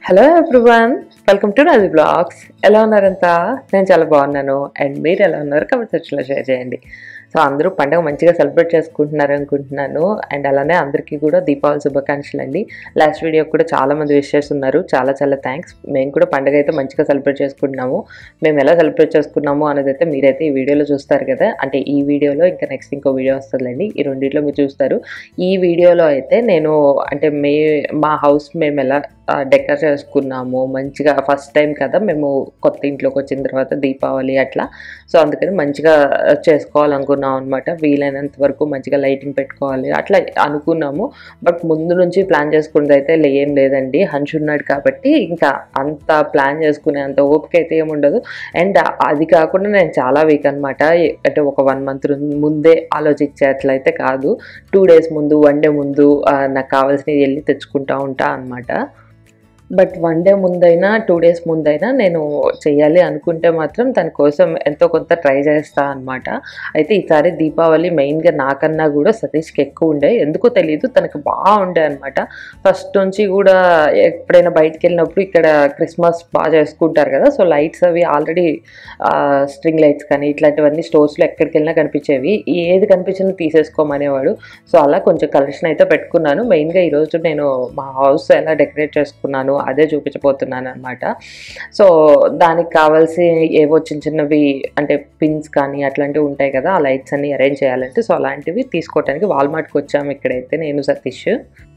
Hello everyone welcome to నాది blogs ఎలా ఉన్నారంతా నేను చాలా బాగున్నాను అండ్ మీరు ఎలా ఉన్నారు కమెంట్ సెక్షన్లో షేర్ చేయండి సో అందరూ పండుగ మంచిగా సెలబ్రేట్ చేసుకుంటున్నారు అనుకుంటున్నాను అండ్ అలానే అందరికీ కూడా దీపావళి శుభాకాంక్షలు అండి లాస్ట్ వీడియో కూడా చాలా మంది విషెస్ ఉన్నారు చాలా చాలా థ్యాంక్స్ మేము కూడా పండుగ అయితే మంచిగా సెలబ్రేట్ చేసుకుంటున్నాము మేము ఎలా సెలబ్రేట్ చేసుకున్నాము అనేది అయితే మీరైతే ఈ వీడియోలో చూస్తారు కదా అంటే ఈ వీడియోలో ఇంకా నెక్స్ట్ ఇంకో వీడియో వస్తుందండి ఈ రెండిట్లో మీరు చూస్తారు ఈ వీడియోలో అయితే నేను అంటే మే మా హౌస్ మేము ఎలా డెకర్ చేసుకున్నాము మంచిగా ఫస్ట్ టైం కదా మేము కొత్త ఇంట్లోకి వచ్చిన తర్వాత దీపావళి అట్లా సో అందుకని మంచిగా చేసుకోవాలనుకున్నాం అనమాట వీలైనంత వరకు మంచిగా లైటింగ్ పెట్టుకోవాలి అట్లా అనుకున్నాము బట్ ముందు నుంచి ప్లాన్ చేసుకున్నది అయితే లే- ఏం లేదండి హన్ష్ ఉన్నాడు కాబట్టి ఇంకా అంత ప్లాన్ చేసుకునే అంత ఓపిక అయితే ఏముండదు అండ్ అది కాకుండా నేను చాలా వీక్ అనమాట అంటే ఒక వన్ మంత్ ముందే ఆలోచించేట్లయితే కాదు టూ డేస్ ముందు వన్ డే ముందు ఆ, నాకు కావాల్సినవి వెళ్ళి తెచ్చుకుంటా ఉంటా అనమాట బట్ వన్ డే ముందైనా టూ డేస్ ముందైనా నేను చేయాలి అనుకుంటే మాత్రం దానికోసం ఎంతో కొంత ట్రై చేస్తా అనమాట అయితే ఈసారి దీపావళి మెయిన్గా నాకన్నా కూడా సతీష్కి ఎక్కువ ఉండే ఎందుకో తెలియదు తనకు బాగుండే అనమాట ఫస్ట్ నుంచి కూడా ఎప్పుడైనా బయటికి వెళ్ళినప్పుడు ఇక్కడ క్రిస్మస్ బాగా చేసుకుంటారు కదా సో లైట్స్ అవి ఆల్రెడీ స్ట్రింగ్ లైట్స్ కానీ ఇట్లాంటివన్నీ స్టోర్స్లో ఎక్కడికి వెళ్ళినా కనిపించేవి ఏది కనిపించినా తీసేసుకోమనేవాడు సో అలా కొంచెం కలెక్షన్ అయితే పెట్టుకున్నాను మెయిన్గా ఈరోజు నేను మా హౌస్ ఎలా డెకరేట్ చేసుకున్నాను అదే చూపించబోతున్నాను అనమాట సో దానికి కావాల్సి ఏవో చిన్న చిన్నవి అంటే పిన్స్ కానీ అట్లాంటివి ఉంటాయి కదా ఆ లైట్స్ అన్ని అరేంజ్ చేయాలంటే సో అలాంటివి తీసుకోవడానికి వాల్మార్ట్కి వచ్చాము ఇక్కడైతే నేను సతీష్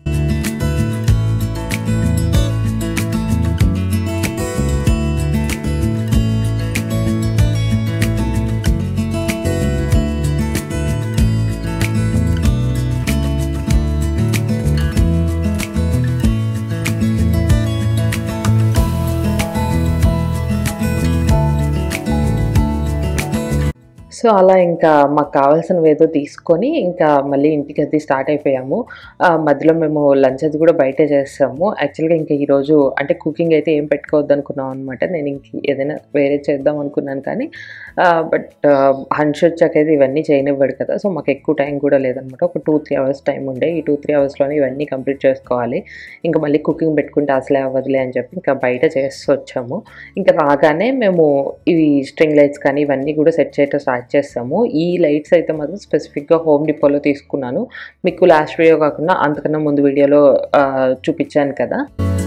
సో అలా ఇంకా మాకు కావాల్సినవి ఏదో తీసుకొని ఇంకా మళ్ళీ ఇంటికి అది స్టార్ట్ అయిపోయాము ఆ, మధ్యలో మేము లంచ్ అది కూడా బయటే చేస్తాము యాక్చువల్గా ఇంకా ఈరోజు అంటే కుకింగ్ అయితే ఏం పెట్టుకోవద్దు అనుకున్నాం అనమాట నేను ఇంక ఏదైనా వేరే చేద్దాం అనుకున్నాను కానీ బట్ హన్ష్ వచ్చాకైతే ఇవన్నీ చేయనివ్వడు కదా సో మాకు ఎక్కువ టైం కూడా లేదనమాట ఒక టూ త్రీ అవర్స్ టైం ఉండే ఈ టూ త్రీ అవర్స్లోనే ఇవన్నీ కంప్లీట్ చేసుకోవాలి ఇంకా మళ్ళీ కుకింగ్ పెట్టుకుంటే అసలే అవ్వదులే అని చెప్పి ఇంకా బయట చేసి వచ్చాము ఇంకా రాగానే మేము ఇవి స్ట్రింగ్ లైట్స్ కానీ ఇవన్నీ కూడా సెట్ చేయడం స్టార్ట్ చేస్తాము ఈ లైట్స్ అయితే మాత్రం స్పెసిఫిక్గా హోమ్ డిపోలో తీసుకున్నాను మీకు లాస్ట్ వీడియో కాకుండా అంతకన్నా ముందు వీడియోలో ఆ, చూపించాను కదా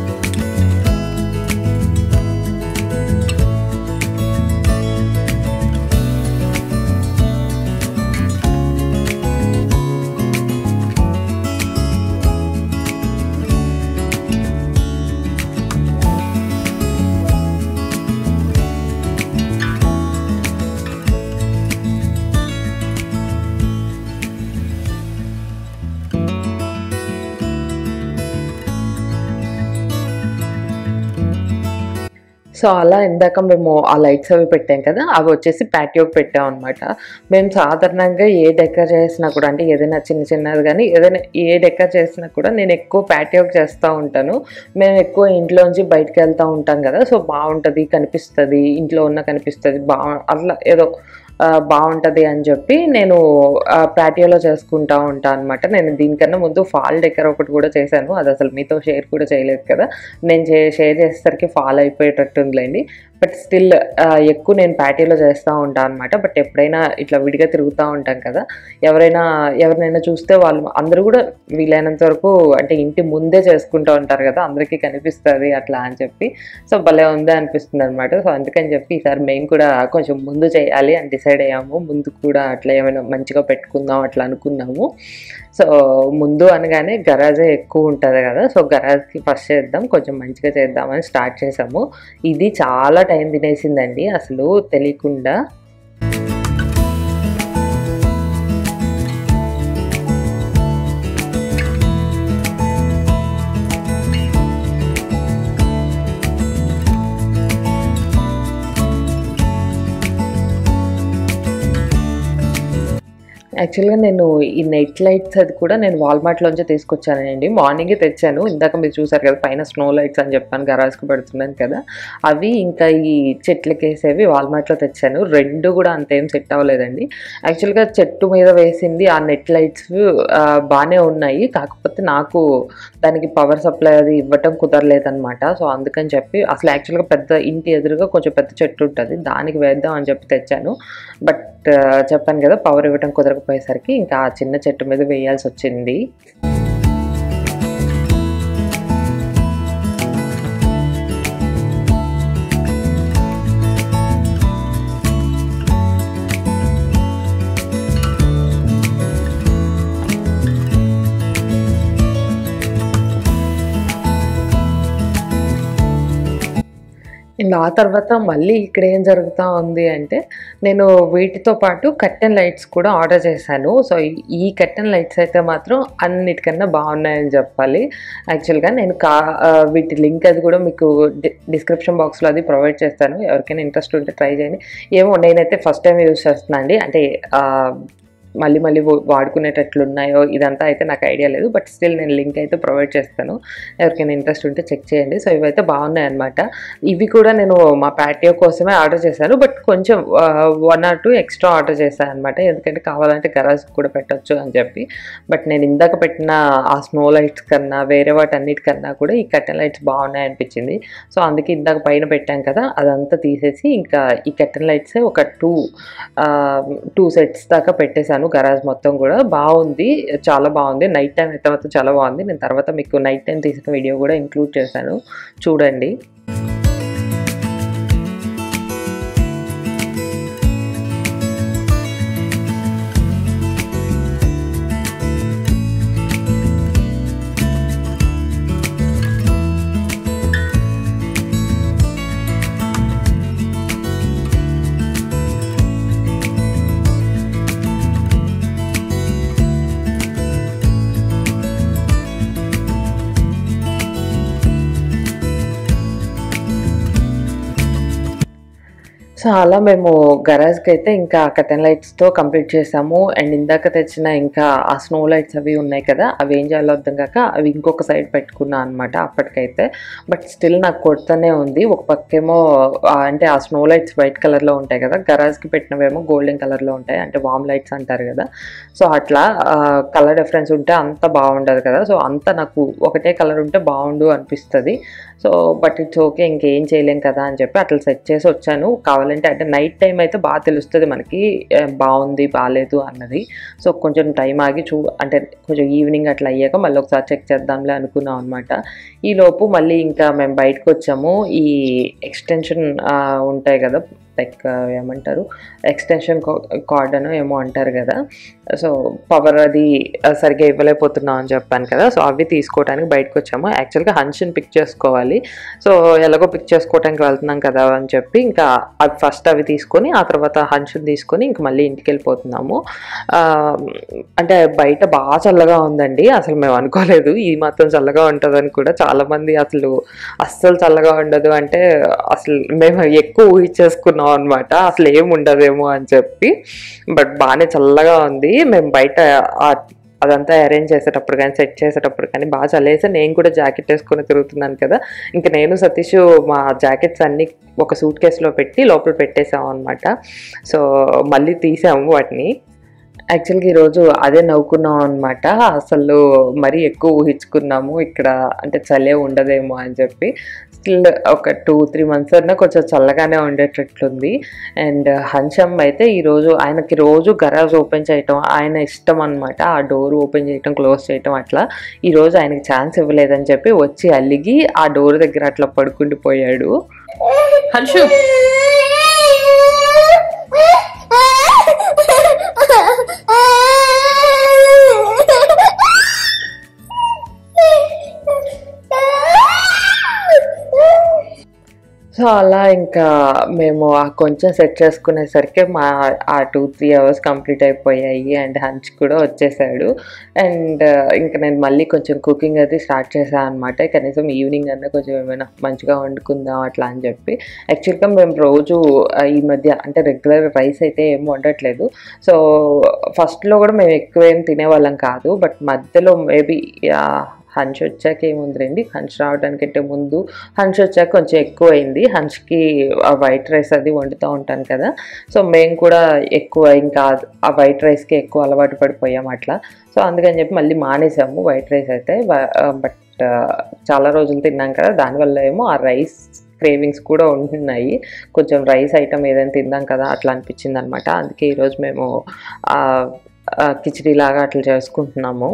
సో అలా ఇందాక మేము ఆ లైట్స్ అవి పెట్టాం కదా అవి వచ్చేసి ప్యాటియోకి పెట్టాం అనమాట మేము సాధారణంగా ఏ డెకర్ చేసినా కూడా అంటే ఏదైనా చిన్న చిన్నది కానీ ఏదైనా ఏ డెకర్ చేసినా కూడా నేను ఎక్కువ ప్యాటియోకి చేస్తూ ఉంటాను మేము ఎక్కువ ఇంట్లోంచి బయటకు వెళ్తూ ఉంటాం కదా సో బాగుంటుంది కనిపిస్తుంది ఇంట్లో ఉన్న కనిపిస్తుంది బా అట్లా ఏదో ఆ, బాగుంటుంది అని చెప్పి నేను ప్యాటియోలో చేసుకుంటా ఉంటాను అనమాట నేను దీనికన్నా ముందు ఫాల్ డెకర్ ఒకటి కూడా చేశాను అది అసలు మీతో షేర్ కూడా చేయలేదు కదా నేను చే షేర్ చేసేసరికి ఫాల్ అయిపోయేటట్టుందిలేండి బట్ స్టిల్ ఎక్కువ నేను ప్యాటీలో చేస్తూ ఉంటాను అనమాట బట్ ఎప్పుడైనా ఇట్లా విడిగా తిరుగుతూ ఉంటాం కదా ఎవరైనా ఎవరినైనా చూస్తే వాళ్ళు అందరూ కూడా వీలైనంత వరకు అంటే ఇంటి ముందే చేసుకుంటూ ఉంటారు కదా అందరికీ కనిపిస్తుంది అట్లా అని చెప్పి సో భలే ఉంది అనిపిస్తుంది అనమాట సో అందుకని చెప్పి ఈసారి మేము కూడా కొంచెం ముందు చేయాలి అని డిసైడ్ అయ్యాము ముందు కూడా అట్లా ఏమైనా మంచిగా పెట్టుకుందాం అట్లా అనుకున్నాము సో ముందు అనగానే గరాజే ఎక్కువ ఉంటుంది కదా సో గరాజ్కి ఫస్ట్ చేద్దాం కొంచెం మంచిగా చేద్దామని స్టార్ట్ చేసాము ఇది చాలా టైం తినేసిందండి అసలు తెలియకుండా యాక్చువల్గా నేను ఈ నెట్ లైట్స్ అది కూడా నేను వాల్మార్ట్లోంచి తీసుకొచ్చానండి మార్నింగే తెచ్చాను ఇందాక మీరు చూసారు కదా పైన స్నో లైట్స్ అని చెప్పాను గరాజ్కి పెడుతున్నాను కదా అవి ఇంకా ఈ చెట్లకి వేసేవి వాల్మార్ట్లో తెచ్చాను రెండు కూడా అంతేం సెట్ అవ్వలేదండి యాక్చువల్గా చెట్టు మీద వేసింది ఆ నెట్ లైట్స్ బాగానే ఉన్నాయి కాకపోతే నాకు దానికి పవర్ సప్లై అది ఇవ్వటం కుదరలేదన్నమాట సో అందుకని చెప్పి అసలు యాక్చువల్గా పెద్ద ఇంటి ఎదురుగా కొంచెం పెద్ద చెట్టు ఉంటుంది దానికి వేద్దాం అని చెప్పి తెచ్చాను బట్ చెప్పాను కదా పవర్ ఇవ్వటం కుదరకపోయేసరికి ఇంకా ఆ చిన్న చెట్టు మీద వేయాల్సి వచ్చింది ఇంకా ఆ తర్వాత మళ్ళీ ఇక్కడ ఏం జరుగుతూ ఉంది అంటే నేను వీటితో పాటు కట్టెన్ లైట్స్ కూడా ఆర్డర్ చేశాను సో ఈ- ఈ కట్టెన్ లైట్స్ అయితే మాత్రం అన్నిటికన్నా బాగున్నాయని చెప్పాలి యాక్చువల్గా నేను కా ఆ, వీటి లింక్ అది కూడా మీకు డి డిస్క్రిప్షన్ బాక్స్లో అది ప్రొవైడ్ చేస్తాను ఎవరికైనా ఇంట్రెస్ట్ ఉంటే ట్రై చేయండి ఏమో నేనైతే ఫస్ట్ టైం యూస్ చేస్తున్నాను అండి అంటే ఆ, మళ్ళీ మళ్ళీ వా- వాడుకునేటట్లు ఉన్నాయో ఇదంతా అయితే నాకు ఐడియా లేదు బట్ స్టిల్ నేను లింక్ అయితే ప్రొవైడ్ చేస్తాను ఎవరికైనా ఇంట్రెస్ట్ ఉంటే చెక్ చేయండి సో ఇవైతే బాగున్నాయి అనమాట ఇవి కూడా నేను మా ప్యాటియో కోసమే ఆర్డర్ చేశాను బట్ కొంచెం one or two extra order చేశాను అనమాట ఎందుకంటే కావాలంటే గరాజ్ కూడా పెట్టొచ్చు అని చెప్పి బట్ నేను ఇందాక పెట్టిన ఆ స్నో లైట్స్ కన్నా వేరే వాటి అన్నిటికన్నా కూడా ఈ కట్టెన్ లైట్స్ బాగున్నాయి అనిపించింది సో అందుకే ఇందాక పైన పెట్టాం కదా అదంతా తీసేసి ఇంకా ఈ కట్టెన్ లైట్స్ ఒక టూ టూ సెట్స్ దాకా పెట్టేశాను గరాజ్ మొత్తం కూడా బాగుంది చాలా బాగుంది నైట్ టైం అయితే మాత్రం చాలా బాగుంది నేను తర్వాత మీకు నైట్ టైం తీసిన వీడియో కూడా ఇంక్లూడ్ చేశాను చూడండి సో అలా మేము గరాజ్కి అయితే ఇంకా కటన్ లైట్స్తో కంప్లీట్ చేసాము అండ్ ఇందాక తెచ్చిన ఇంకా ఆ స్నో లైట్స్ అవి ఉన్నాయి కదా అవి ఏం చేయాలో అర్థం కాక అవి ఇంకొక సైడ్ పెట్టుకున్నా అనమాట అప్పటికైతే బట్ స్టిల్ నాకు కొడుతూనే ఉంది ఒక పక్కేమో ఆ, అంటే ఆ స్నో లైట్స్ వైట్ కలర్లో ఉంటాయి కదా గరాజ్కి పెట్టినవేమో గోల్డెన్ కలర్లో ఉంటాయి అంటే వామ్ లైట్స్ అంటారు కదా సో అట్లా కలర్ డిఫరెన్స్ ఉంటే అంత బాగుండదు కదా సో అంత నాకు ఒకటే కలర్ ఉంటే బాగుండు అనిపిస్తుంది సో బట్ ఇట్స్ ఓకే ఇంకేం చేయలేం కదా అని చెప్పి అట్లా సెట్ చేసి వచ్చాను కావాలంటే అంటే నైట్ టైం అయితే బాగా తెలుస్తుంది మనకి ఏ, బాగుంది బాగాలేదు అన్నది సో కొంచెం టైం ఆగి చూ అంటే కొంచెం ఈవినింగ్ అట్లా అయ్యాక మళ్ళీ ఒకసారి చెక్ చేద్దాంలే అనుకున్నాం అనమాట ఈ లోపు మళ్ళీ ఇంకా మేము బయటకు వచ్చాము ఈ ఎక్స్టెన్షన్ ఉంటాయి కదా లైక్ ఏమంటారు ఎక్స్టెన్షన్ కార్డ్ అనో ఏమో అంటారు కదా సో పవర్ అది ఆ, సరిగ్గా ఇవ్వలేకపోతున్నాం అని చెప్పాను కదా సో అవి తీసుకోవడానికి బయటకు వచ్చాము యాక్చువల్గా హన్షన్ పిక్ చేసుకోవాలి సో ఎలాగో పిక్ చేసుకోవడానికి వెళ్తున్నాం కదా అని చెప్పి ఇంకా అవి ఫస్ట్ అవి తీసుకొని ఆ తర్వాత హన్షన్ తీసుకొని ఇంక మళ్ళీ ఇంటికి వెళ్ళిపోతున్నాము ఆ, అంటే బయట బాగా చల్లగా ఉందండి అసలు మేము అనుకోలేదు ఈ మాత్రం చల్లగా ఉంటుందని కూడా చాలామంది అసలు అస్సలు చల్లగా ఉండదు అంటే అసలు మేము ఎక్కువ ఊహించేసుకున్నాం అనమాట అసలు ఏం ఉండదేమో అని చెప్పి బట్ బాగానే చల్లగా ఉంది మేము బయట ఆ- అదంతా అరేంజ్ చేసేటప్పుడు కానీ సెట్ చేసేటప్పుడు కానీ బాగా చల్లేసి నేను కూడా జాకెట్ వేసుకొని తిరుగుతున్నాను కదా ఇంకా నేను సతీష్ మా జాకెట్స్ అన్ని ఒక సూట్ కేసులో పెట్టి లోపల పెట్టేసాం అనమాట సో మళ్ళీ తీసాము వాటిని యాక్చువల్గా ఈరోజు అదే నవ్వుకున్నాం అనమాట అసలు మరీ ఎక్కువ ఊహించుకున్నాము ఇక్కడ అంటే చలే ఉండదేమో అని చెప్పి స్టిల్ ఒక టూ త్రీ మంత్స్ అన్నా కొంచెం చల్లగానే ఉండేటట్లుంది అండ్ హన్షమ్ అయితే ఈరోజు ఆయనకి రోజు గరాజ్ ఓపెన్ చేయటం ఆయన ఇష్టం అనమాట ఆ డోర్ ఓపెన్ చేయటం క్లోజ్ చేయటం అట్లా ఈరోజు ఆయనకి ఛాన్స్ ఇవ్వలేదని చెప్పి వచ్చి అలిగి ఆ డోర్ దగ్గర అట్లా పడుకుండిపోయాడు హన్షు సో సో అలా ఇంకా మేము ఆ కొంచెం సెట్ చేసుకునేసరికి మా ఆ టూ త్రీ అవర్స్ కంప్లీట్ అయిపోయాయి అండ్ హంచ్ కూడా వచ్చేసాడు అండ్ ఇంకా నేను మళ్ళీ కొంచెం కుకింగ్ అది స్టార్ట్ చేశాను అనమాట కనీసం ఈవినింగ్ అన్నా కొంచెం ఏమైనా మంచిగా వండుకుందాం అట్లా అని చెప్పి యాక్చువల్గా మేము రోజు ఆ, ఈ మధ్య అంటే రెగ్యులర్ రైస్ అయితే ఏం వండట్లేదు సో ఫస్ట్లో కూడా మేము ఎక్కువ ఏం తినేవాళ్ళం కాదు బట్ మధ్యలో మేబీ హంచ్ వచ్చాక ఏముందిలేండి హంచ్ రావడానికంటే ముందు హంచ్ వచ్చాక కొంచెం ఎక్కువ అయింది హంచ్కి వైట్ రైస్ అది వండుతూ ఉంటాను కదా సో మేము కూడా ఎక్కువ ఇంకా ఆ వైట్ రైస్కి ఎక్కువ అలవాటు పడిపోయాం అట్లా సో అందుకని చెప్పి మళ్ళీ మానేసాము వైట్ రైస్ అయితే బట్ చాలా రోజులు తిన్నాం కదా దానివల్ల ఏమో ఆ రైస్ క్రేవింగ్స్ కూడా ఉంటున్నాయి కొంచెం రైస్ ఐటమ్ ఏదైనా తిందాం కదా అట్లా అనిపించింది అనమాట అందుకే ఈరోజు మేము ఆ, ఆ, కిచిడి లాగా అట్లా చేసుకుంటున్నాము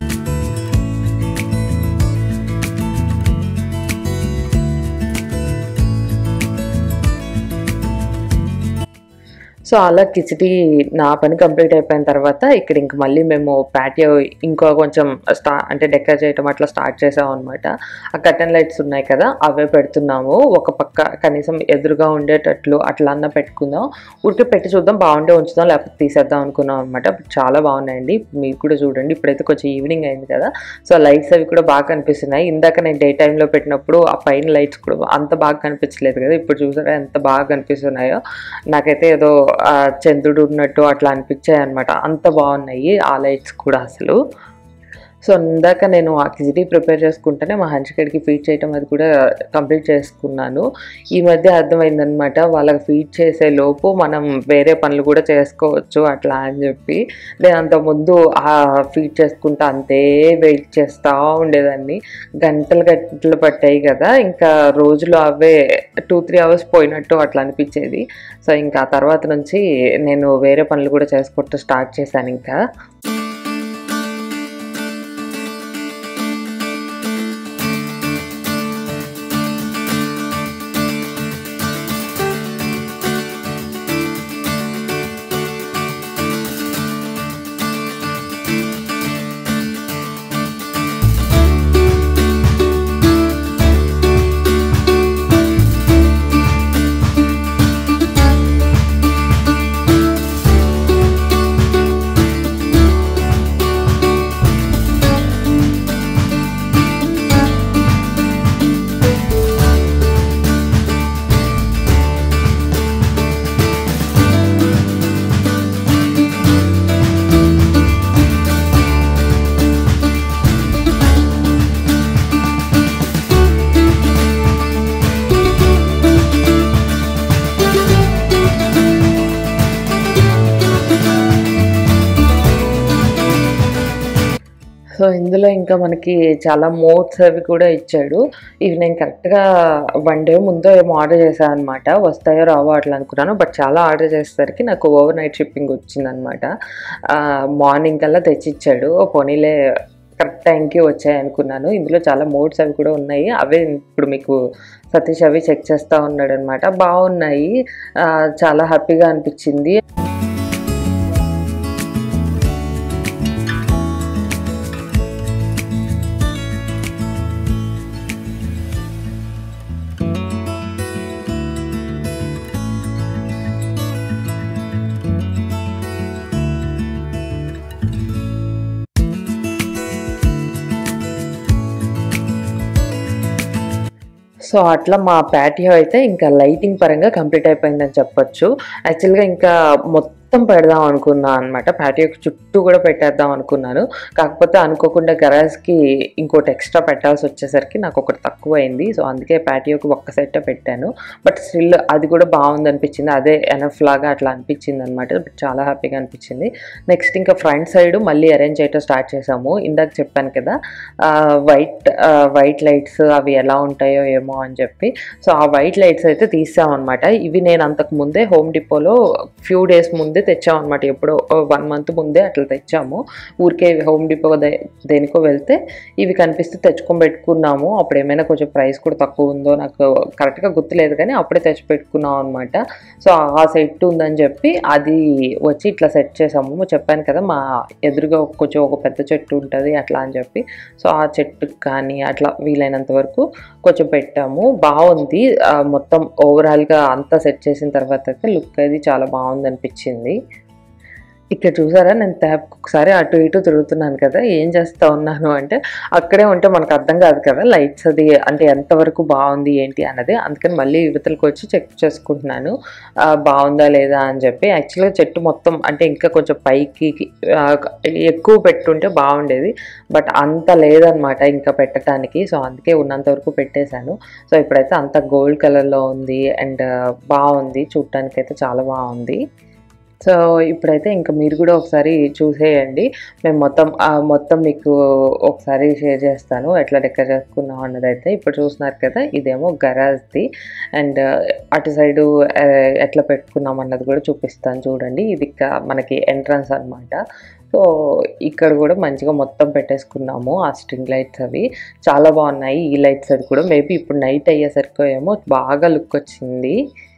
సో అలా కిచిడి నా పని కంప్లీట్ అయిపోయిన తర్వాత ఇక్కడ ఇంక మళ్ళీ మేము ప్యాటియో ఇంకో కొంచెం స్టా అంటే డెకరేట్ చేయటం అట్లా స్టార్ట్ చేసాం అనమాట ఆ కటన్ లైట్స్ ఉన్నాయి కదా అవే పెడుతున్నాము ఒక పక్క కనీసం ఎదురుగా ఉండేటట్లు అట్లా అన్న పెట్టుకుందాం ఊరికే పెట్టి చూద్దాం బాగుంటే ఉంచుదాం లేకపోతే తీసేద్దాం అనుకున్నాం అనమాట చాలా బాగున్నాయండి మీరు కూడా చూడండి ఇప్పుడైతే కొంచెం ఈవినింగ్ అయింది కదా సో లైట్స్ అవి కూడా బాగా కనిపిస్తున్నాయి ఇందాక నేను డే టైంలో పెట్టినప్పుడు ఆ పైన లైట్స్ కూడా అంత బాగా కనిపించలేదు కదా ఇప్పుడు చూసారా ఎంత బాగా కనిపిస్తున్నాయో నాకైతే ఏదో ఆ, చంద్రుడు ఉన్నట్టు అట్లా అనిపించాయి అనమాట అంత బాగున్నాయి ఆ లైట్స్ కూడా అసలు సో ఇందాక నేను ఆ కిచిడి ప్రిపేర్ చేసుకుంటేనే మా హంచికడికి ఫీడ్ చేయటం అది కూడా కంప్లీట్ చేసుకున్నాను ఈ మధ్య అర్థమైందనమాట వాళ్ళకి ఫీడ్ చేసే లోపు మనం వేరే పనులు కూడా చేసుకోవచ్చు అట్లా అని చెప్పి నేను అంతకుముందు ఆ ఫీడ్ చేసుకుంటా అంతే వెయిట్ చేస్తూ ఉండేదాన్ని గంటలు గంటలు పట్టాయి కదా ఇంకా రోజులు అవే టూ త్రీ అవర్స్ పోయినట్టు అట్లా అనిపించేది సో ఇంకా ఆ తర్వాత నుంచి నేను వేరే పనులు కూడా చేసుకుంటూ స్టార్ట్ చేశాను ఇంకా సో ఇందులో ఇంకా మనకి చాలా మోడ్స్ అవి కూడా ఇచ్చాడు ఇవి నేను కరెక్ట్గా వన్ డే ముందో ఏమో ఆర్డర్ చేశాను అనమాట వస్తాయో రావో అట్లా అనుకున్నాను బట్ చాలా ఆర్డర్ చేసేసరికి నాకు ఓవర్ నైట్ షిప్పింగ్ వచ్చిందనమాట మార్నింగ్ కల్లా తెచ్చిచ్చాడు ఓ పోనీలే కరెక్ట్ టైంకి వచ్చాయి అనుకున్నాను ఇందులో చాలా మోడ్స్ అవి కూడా ఉన్నాయి అవే ఇప్పుడు మీకు సతీష్ అవి చెక్ చేస్తూ ఉన్నాడు అనమాట బాగున్నాయి ఆ, చాలా హ్యాపీగా అనిపించింది సో అట్లా మా ప్యాటియో అయితే ఇంకా లైటింగ్ పరంగా కంప్లీట్ అయిపోయిందని చెప్పొచ్చు యాక్చువల్గా ఇంకా మొత్తం పెడదాం అనుకున్నాను అనమాట ప్యాటియోకి చుట్టూ కూడా పెట్టేద్దాం అనుకున్నాను కాకపోతే అనుకోకుండా గరాజ్కి ఇంకోటి ఎక్స్ట్రా పెట్టాల్సి వచ్చేసరికి నాకు ఒకటి తక్కువ అయింది సో అందుకే ప్యాటియోకి ఒక్క సెట్ పెట్టాను బట్ స్టిల్ అది కూడా బాగుంది అనిపించింది అదే ఎనఫ్ లాగా అట్లా అనిపించింది అనమాట బట్ చాలా హ్యాపీగా అనిపించింది నెక్స్ట్ ఇంకా ఫ్రంట్ సైడ్ మళ్ళీ అరేంజ్ చేయటం స్టార్ట్ చేసాము ఇందాక చెప్పాను కదా వైట్ వైట్ లైట్స్ అవి ఎలా ఉంటాయో ఏమో అని చెప్పి సో ఆ వైట్ లైట్స్ అయితే తీసామన్నమాట ఇవి నేను అంతకు ముందే హోమ్ డిపోలో ఫ్యూ డేస్ ముందే ముందే తెచ్చాం అనమాట ఎప్పుడో వన్ మంత్ ముందే అట్లా తెచ్చాము ఊరికే హోమ్ డిపో దే- దేనికో వెళ్తే ఇవి కనిపిస్తే తెచ్చుకొని పెట్టుకున్నాము అప్పుడు ఏమైనా కొంచెం ప్రైస్ కూడా తక్కువ ఉందో నాకు కరెక్ట్గా గుర్తులేదు కానీ అప్పుడే తెచ్చి పెట్టుకున్నాం అనమాట సో ఆ సెట్ ఉందని చెప్పి అది వచ్చి ఇట్లా సెట్ చేసాము చెప్పాను కదా మా ఎదురుగా కొంచెం ఒక పెద్ద చెట్టు ఉంటుంది అట్లా అని చెప్పి సో ఆ చెట్టుకి కానీ అట్లా వీలైనంత వరకు కొంచెం పెట్టాము బాగుంది ఆ, మొత్తం ఓవరాల్గా అంతా సెట్ చేసిన తర్వాత అయితే లుక్ అది చాలా బాగుంది అనిపించింది ఇక్కడ చూసారా నేను ట్యాబ్ ఒకసారి అటు ఇటు తిరుగుతున్నాను కదా ఏం చేస్తా ఉన్నాను అంటే అక్కడే ఉంటే మనకు అర్థం కాదు కదా లైట్స్ అది అంటే ఎంతవరకు బాగుంది ఏంటి అన్నది అందుకని మళ్ళీ యువతలకు వచ్చి చెక్ చేసుకుంటున్నాను ఆ, బాగుందా లేదా అని చెప్పి యాక్చువల్గా చెట్టు మొత్తం అంటే ఇంకా కొంచెం పైకి ఆ, ఎక్కువ పెట్టుంటే బాగుండేది బట్ అంత లేదనమాట ఇంకా పెట్టడానికి సో అందుకే ఉన్నంత వరకు పెట్టేశాను సో ఇప్పుడైతే అంత గోల్డ్ కలర్లో ఉంది అండ్ బాగుంది చూడటానికి అయితే చాలా బాగుంది సో ఇప్పుడైతే ఇంకా మీరు కూడా ఒకసారి చూసేయండి మేము మొత్తం ఆ మొత్తం మీకు ఒకసారి షేర్ చేస్తాను ఎట్లా డెకర్ చేసుకున్నాం అన్నదైతే ఇప్పుడు చూస్తున్నారు కదా ఇదేమో గరాజ్ది అండ్ అటు సైడు ఆ, ఎట్లా పెట్టుకున్నాం అన్నది కూడా చూపిస్తాను చూడండి ఇది క- మనకి ఎంట్రన్స్ అన్నమాట సో ఇక్కడ కూడా మంచిగా మొత్తం పెట్టేసుకున్నాము ఆ స్ట్రింగ్ లైట్స్ అవి చాలా బాగున్నాయి ఈ లైట్స్ అది కూడా మేబీ ఇప్పుడు నైట్ అయ్యేసరికి ఏమో బాగా లుక్ వచ్చింది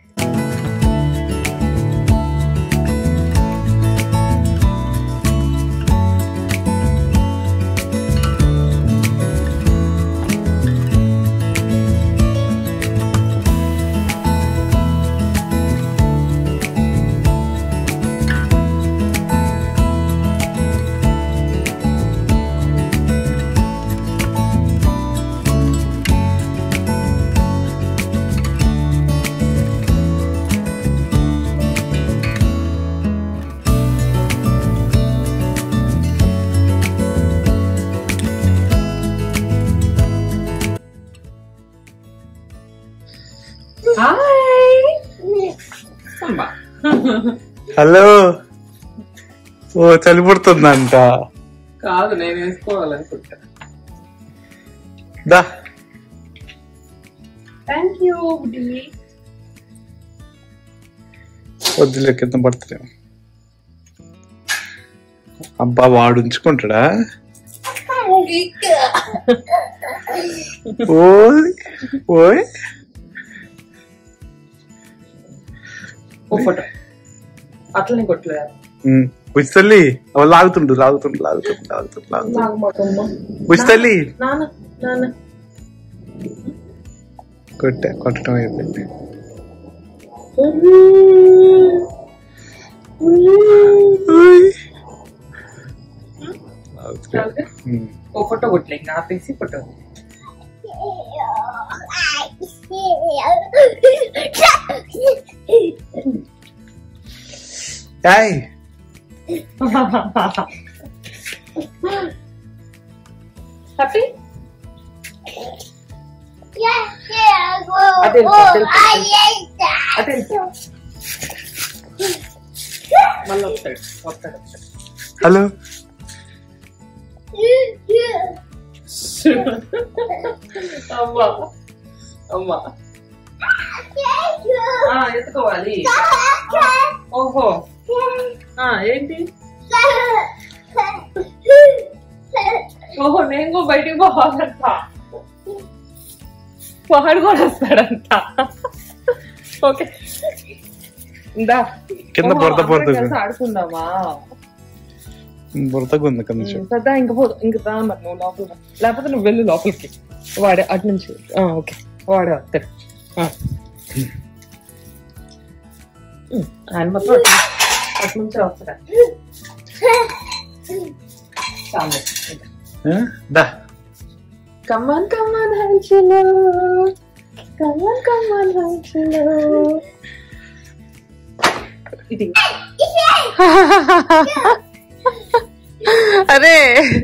హలో ఓ చలి పుడుతుందంట కాదు నేను వేసుకోవాలనుకుంటా దా థ్యాంక్ యూ వద్దులే కింద పడతలేము అబ్బా వాడు ఉంచుకుంటాడా ఓయ్ ఓయ్ ఓ ఫోటో అట్లనే కొట్టలేదు ఉమ్, బుజ్జి తల్లి అవ లాగుతుండు లాగుతుండు లాగుతుండు లాగుతుండు లాగుతుండు బుజ్జి తల్లి నాన్న నాన్న కొట్టా కొట్టడం అయిపోయింది ఓయ్. లాగుతున్నాడు. ఉమ్. ఓ ఫోటో కొట్టలే ఇంకా ఆపేసి ఫోటో ఏయ్ హ్యాపీ అదే అదే మళ్ళీ వస్తాడు వస్తాడు వస్తాడు హలో అమ్మా అమ్మా ఆ, ఎత్తుకోవాలి ఓహో ఆ, ఏంటి ఓహో నేను కూడా బయటికి పోవాలంట వాడు కూడా వస్తాడంట ఓకే ఇందా కింద ఓహో, బురద అందరం బురద కలిసి ఆడుకుందామా బురదగా ఉంది కింద చూడు సదా ఇంక పోదు ఇంక రా మరి నువ్వు లోపల రా. లేకపోతే నువ్వు వెళ్ళు లోపలికి వాడే అటు నుంచి ఆ, ఓకే వాడే వస్తాడు ఆ. ఉమ్, ఆయన మాత్రం అటు అటు నుంచి వస్తాడు చాలు ఆ? దా కమాన్ కమాన్ హంచులు కమాన్ కమాన్ హంచులు ఇది అరే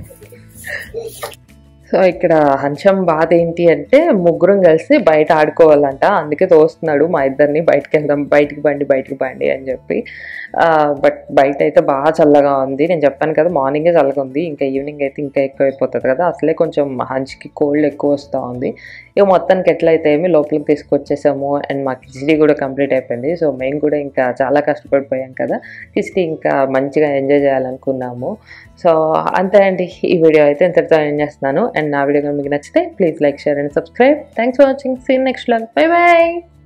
సో ఇక్కడ హంచం బాధ ఏంటి అంటే ముగ్గురం కలిసి బయట ఆడుకోవాలంట అందుకే తోస్తున్నాడు మా ఇద్దరిని బయటకు వెళ్దాం బయటికి బండి బయటికి బండి అని చెప్పి బట్ బయట అయితే బాగా చల్లగా ఉంది నేను చెప్పాను కదా మార్నింగే చల్లగా ఉంది ఇంకా ఈవినింగ్ అయితే ఇంకా ఎక్కువ అయిపోతుంది కదా అసలే కొంచెం హంచ్కి కోల్డ్ ఎక్కువ వస్తూ ఉంది ఇక మొత్తానికి ఎట్లయితే ఏమి లోపలికి తీసుకొచ్చేసాము అండ్ మా కిచిడి కూడా కంప్లీట్ అయిపోయింది సో మేము కూడా ఇంకా చాలా కష్టపడిపోయాం కదా కిచిడి ఇంకా మంచిగా ఎంజాయ్ చేయాలనుకున్నాము సో అంతే అండి ఈ వీడియో అయితే ఇంతటితో ఎండ్ చేస్తున్నాను అండ్ నా వీడియో కనుక మీకు నచ్చితే please like share and subscribe thanks for watching see in next log bye bye